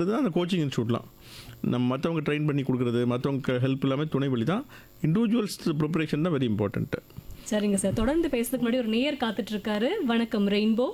அப்படிங்கிறது தான் அந்த கோச்சிங் இன்ஸ்டியூட்லாம் நம்ம மற்றவங்க ட்ரெயின் பண்ணி கொடுக்குறது மற்றவங்க ஹெல்ப் இல்லாமல் துணை வழி தான் இண்டிவிஜுவல்ஸ் ப்ரிப்பரேஷன் தான் வெரி இம்பார்ட்டன்ட்டு சரிங்க சார் தொடர்ந்து பேசுறதுக்கு முன்னாடி ஒரு நேயர் காத்துட்டு இருக்காரு வணக்கம் ரெயின்போ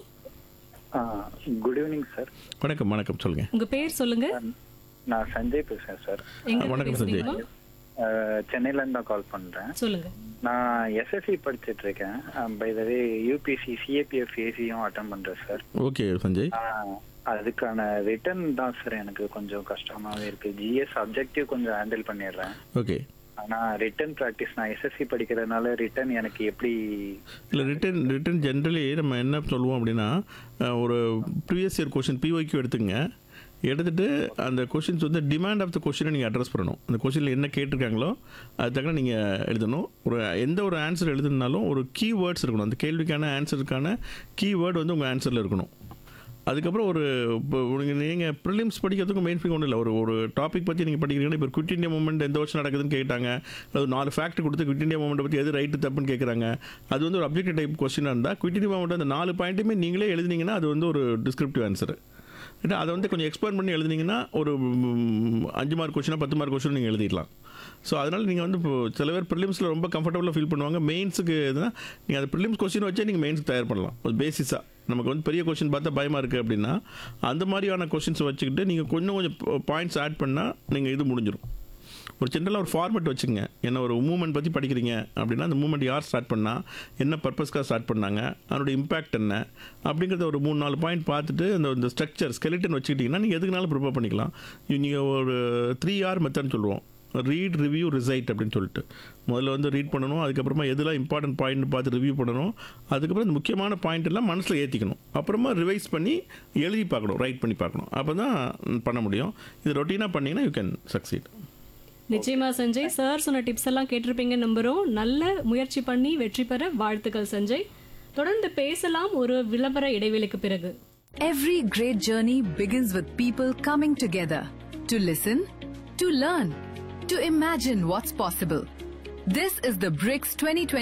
குட் ஈவினிங் சார் வணக்கம் வணக்கம் சொல்லுங்கள் உங்க பேர் சொல்லுங்க நான் சஞ்சய் பேசுறேன் சார் எங்க இருந்து வணக்கம் சஞ்சய். பேசுறீங்க? சென்னையில இருந்து தான் கால் பண்றேன் சொல்லுங்க நான் எஸ்எஸ்சி படிச்சிட்டு இருக்கேன் by the way UPC CAPF ஏசியும் attend பண்றேன் சார் ஓகே சஞ்சய் அதுக்கான ரிட்டர்ன் தான் சார் எனக்கு கொஞ்சம் கஷ்டமாவே இருக்கு ஜிஎஸ் அப்ஜெக்டிவ் கொஞ்சம் ஹேண்டில் பண்ணிடுறேன் ஓகே ஆனா ரிட்டர்ன் ப்ராக்டிஸ் நான் எஸ்எஸ்சி படிக்கிறதுனால ரிட்டர்ன் எனக்கு எப்படி இல்லை ரிட்டன் ரிட்டன் ஜென்ரலி நம்ம என்ன சொல்லுவோம் அப்படின்னா அஹ், ஒரு ப்ரீவியஸ் இயர் கொஷின் பிஒய்க்கு எடுத்துங்க எடுத்துட்டு அந்த கொஷின்ஸ் வந்து டிமாண்ட் ஆஃப் த கொஷினை நீங்கள் அட்ரஸ் பண்ணணும் அந்த கொஷினில் என்ன கேட்டிருக்காங்களோ அது தக்க நீங்கள் எழுதணும் ஒரு எந்த ஒரு ஆன்சர் எழுதுனாலும் ஒரு கீ வேர்ட்ஸ் இருக்கணும் அந்த கேள்விக்கான ஆன்சருக்கான கீ வேர்டு வந்து உங்கள் ஆன்சரில் இருக்கணும் அதுக்கப்புறம் ஒரு இப்போ நீங்கள் ப்ரிலிம்ஸ் படிக்கிறதுக்கு மெயின் ஃபிங் ஒன்றும் இல்லை ஒரு ஒரு டாபிக் பற்றி நீங்கள் படிக்கிறீங்கன்னா இப்போ குவிட் இந்தியா மூமெண்ட் எந்த வருஷம் நடக்குதுன்னு கேட்டாங்க அது நாலு ஃபேக்ட் கொடுத்து குவிட் இந்தியா மூமெண்ட் பற்றி எது ரைட்டு தப்புன்னு கேட்குறாங்க அது வந்து ஒரு அப்ஜெக்டிவ் டைப் கொஸ்டினாக இருந்தால் குவிட் இந்தியா மூமெண்ட் அந்த நாலு பாயிண்ட்டுமே நீங்களே எழுதுனீங்கன்னா அது வந்து ஒரு டிஸ்கிரிப்டிவ் ஆன்சர் அதை வந்து கொஞ்சம் எக்ஸ்பிளைன் பண்ணி எழுதுனீங்கன்னா ஒரு ம், அஞ்சு மார்க் கொஸ்டினா பத்து மார்க் கொஸ்டின் நீங்கள் எழுதிடலாம் ஸோ அதனால் நீங்கள் வந்து இப்போ சில பேர் ப்ரிலிம்ஸில் ரொம்ப கம்ஃபர்டபுளாக ஃபீல் பண்ணுவாங்க மெயின்ஸுக்கு எதுனா நீங்கள் அந்த ப்ரிலிம்ஸ் கொஸ்டின் வச்சே நீங்கள் மெயின்ஸுக்கு தயார் பண்ணலாம் ஒரு பேசிஸாக நமக்கு வந்து பெரிய கொஸ்டின் பார்த்தா பயமாக இருக்குது அப்படின்னா அந்த மாதிரியான கொஸ்டின்ஸ் வச்சுக்கிட்டு நீங்கள் கொஞ்சம் கொஞ்சம் பாயிண்ட்ஸ் ஆட் பண்ணால் நீங்கள் இது முடிஞ்சிடும் ஒரு ஜென்ரலாக ஒரு ஃபார்மேட் வச்சுங்க என்ன ஒரு மூமெண்ட் பற்றி படிக்கிறீங்க அப்படின்னா அந்த மூமெண்ட் யார் ஸ்டார்ட் பண்ணா என்ன பர்பஸ்க்காக ஸ்டார்ட் பண்ணாங்க அதனுடைய இம்பாக்ட் என்ன அப்படிங்கிறத ஒரு மூணு நாலு பாயிண்ட் பார்த்துட்டு அந்த இந்த ஸ்ட்ரக்சர் ஸ்கெலிட்டன் வச்சுக்கிட்டிங்கன்னா நீங்கள் எதுக்குனாலும் ப்ரிப்பேர் பண்ணிக்கலாம் நீங்கள் ஒரு த்ரீ ஆர் மெத்தட்னு சொல்லுவோம் ரீட் ரிவ்யூ ரிசைட் அப்படின்னு சொல்லிட்டு முதல்ல வந்து ரீட் பண்ணணும் அதுக்கப்புறமா எதெல்லாம் இம்பார்ட்டன்ட் பாயிண்ட் பார்த்து ரிவ்யூ பண்ணணும் அதுக்கப்புறம் இந்த முக்கியமான பாயிண்ட் எல்லாம் மனசில் ஏற்றிக்கணும் அப்புறமா ரிவைஸ் பண்ணி எழுதி பார்க்கணும் ரைட் பண்ணி பார்க்கணும் அப்போ தான் பண்ண முடியும் இது ரொட்டீனாக பண்ணிங்கன்னா யூ கேன் சக்சீட் நிச்சயமா சஞ்சய் சார் சொன்ன டிப்ஸ் எல்லாம் கேட்டிருப்பீங்க நம்புறோம் நல்ல முயற்சி பண்ணி வெற்றி பெற வாழ்த்துக்கள் சஞ்சய் தொடர்ந்து பேசலாம் ஒரு விளம்பர இடைவேளைக்கு பிறகு Every great journey begins with people coming together to listen, to learn, to imagine what's possible. This is the BRICS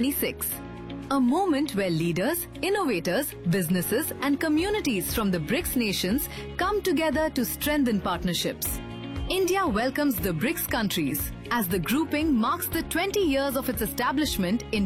2026, a moment where leaders, innovators, businesses, and communities from the BRICS nations come together to strengthen partnerships. India welcomes the BRICS countries as the grouping marks the 20 years of its establishment in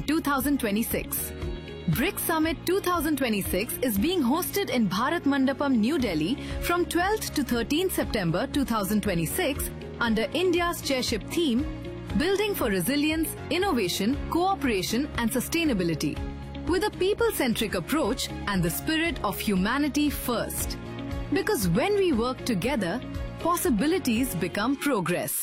2026. BRICS Summit 2026 is being hosted in Bharat Mandapam, New Delhi from 12th to 13th September 2026 under India's chairship theme Building for Resilience, Innovation, Cooperation and Sustainability with a people-centric approach and the spirit of humanity first. Because when we work together, possibilities become progress.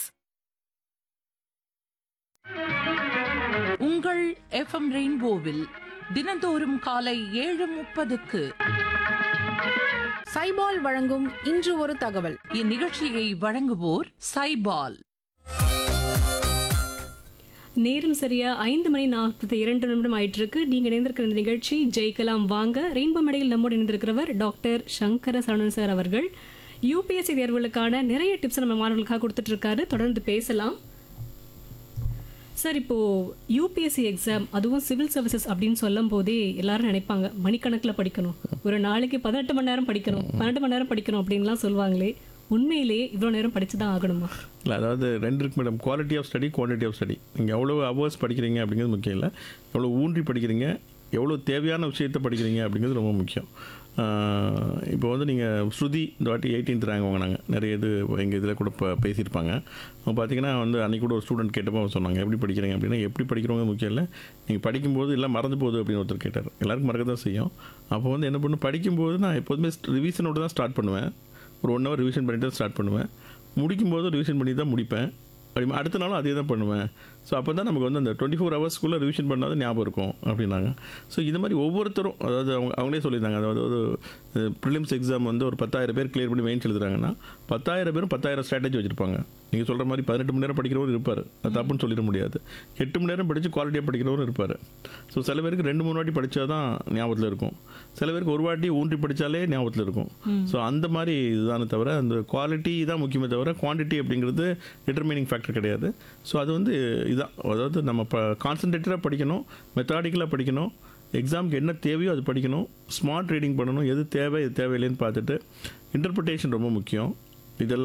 உங்கள் FM ரெயின்போவில் தினந்தோறும் காலை ஏழு முப்பதுக்கு சைபால் வழங்கும் இன்று ஒரு தகவல் இந்நிகழ்ச்சியை வழங்குவோர் சைபால் நேரம் சரியா ஐந்து மணி நாற்பத்தி இரண்டு நிமிடம் ஆயிட்டு இருக்கு நீங்க இணைந்திருக்கிற இந்த நிகழ்ச்சி ஜெயிக்கலாம் வாங்க ரெயின்போ மேடையில் நம்மோடு இணைந்திருக்கிறவர் டாக்டர் சங்கர சரவணன் சார் அவர்கள் யூபிஎஸ்சி தேர்வுகளுக்கான நிறைய டிப்ஸ் நம்ம மாணவர்களுக்காக கொடுத்துட்டு இருக்காரு தொடர்ந்து பேசலாம் சார் இப்போ யூபிஎஸ்சி எக்ஸாம் அதுவும் சிவில் சர்வீசஸ் அப்படின்னு சொல்லும் போதே எல்லாரும் நினைப்பாங்க மணிக்கணக்கில் படிக்கணும் ஒரு நாளைக்கு பதினெட்டு மணி நேரம் படிக்கணும் பன்னெண்டு மணி நேரம் படிக்கணும் அப்படின்லாம் சொல்லுவாங்களே உண்மையிலேயே இவ்வளோ நேரம் படிச்சு தான் ஆகணுமா இல்லை அதாவது ரெண்டு இருக்கு madam quality of study quantity of study நீங்கள் எவ்வளோ ஹவர்ஸ் படிக்கிறீங்க அப்படிங்கிறது முக்கியம் இல்லை எவ்வளோ ஊன்றி படிக்கிறீங்க எவ்வளோ தேவையான விஷயத்தை படிக்கிறீங்க அப்படிங்கிறது ரொம்ப முக்கியம் ஆஹ் இப்போ வந்து நீங்கள் ஸ்ருதி இந்த வாட்டி எயிட்டீன்த் ரேங்க் வாங்கினாங்க நிறைய இது எங்கள் இதில் கூட இப்போ பேசியிருப்பாங்க அவங்க பார்த்தீங்கன்னா வந்து அன்றைக்கி கூட ஒரு ஸ்டூடெண்ட் கேட்டப்போ அவங்க சொன்னாங்க எப்படி படிக்கிறீங்க அப்படின்னா எப்படி படிக்கிறவங்க முக்கியம் இல்லை நீங்கள் படிக்கும்போது எல்லாம் மறந்து போகுது அப்படின்னு ஒருத்தர் கேட்டார் எல்லாருக்கும் மறக்க தான் செய்யும் அப்போ வந்து என்ன பண்ணு படிக்கும்போது நான் எப்போதுமே ரிவிஷனோட தான் ஸ்டார்ட் பண்ணுவேன் ஒரு ஒன் ஹவர் ரிவிஷன் பண்ணிட்டு தான் ஸ்டார்ட் பண்ணுவேன் முடிக்கும்போது ரிவிஷன் பண்ணி தான் முடிப்பேன் அப்படி அடுத்த நாளும் அதே தான் பண்ணுவேன் ஸோ அப்போ தான் நமக்கு வந்து அந்த டுவெண்ட்டி ஃபோர் ஹவர்ஸ்க்குள்ளே ரிவிஷன் பண்ணாத ஞாபகம் இருக்கும் அப்படின்னாங்க ஸோ இது மாதிரி ஒவ்வொருத்தரும் அதாவது அவங்க அவங்களே சொல்லியிருந்தாங்க அதாவது ஒரு ப்ரிலிம்ஸ் எக்ஸாம் வந்து ஒரு பத்தாயிரம் பேர் கிளியர் பண்ணி மெயின்ஸ் எழுதுறாங்கன்னா பத்தாயிரம் பேரும் பத்தாயிரம் ஸ்ட்ராட்டஜி வச்சுருப்பாங்க நீங்கள் சொல்கிற மாதிரி பதினெட்டு மணி நேரம் படிக்கிறவரும் இருப்பார் அது தப்புன்னு சொல்லிட முடியாது எட்டு மணி நேரம் படித்து குவாலிட்டியாக படிக்கிறவரும் இருப்பார் ஸோ சில பேருக்கு ரெண்டு மூணு வாட்டி படித்தா தான் ஞாபகத்தில் இருக்கும் சில பேருக்கு ஒரு வாட்டி ஊன்றி படித்தாலே ஞாபகத்தில் இருக்கும் ஸோ அந்த மாதிரி இதுதானே தவிர அந்த குவாலிட்டி தான் முக்கியமே தவிர குவான்டிட்டி அப்படிங்கிறது டிட்டர்மினிங் ஃபேக்டர் கிடையாது ஸோ அது வந்து இதான் அதாவது நம்ம இப்போ கான்சன்ட்ரேட்டடாக படிக்கணும் மெத்தாடிக்கலாக படிக்கணும் எக்ஸாமுக்கு என்ன தேவையோ அது படிக்கணும் ஸ்மார்ட் ரீடிங் பண்ணணும் எது தேவை எது தேவையில்லைன்னு பார்த்துட்டு இன்டர்பிரிட்டேஷன் ரொம்ப முக்கியம் இதெல்லாம்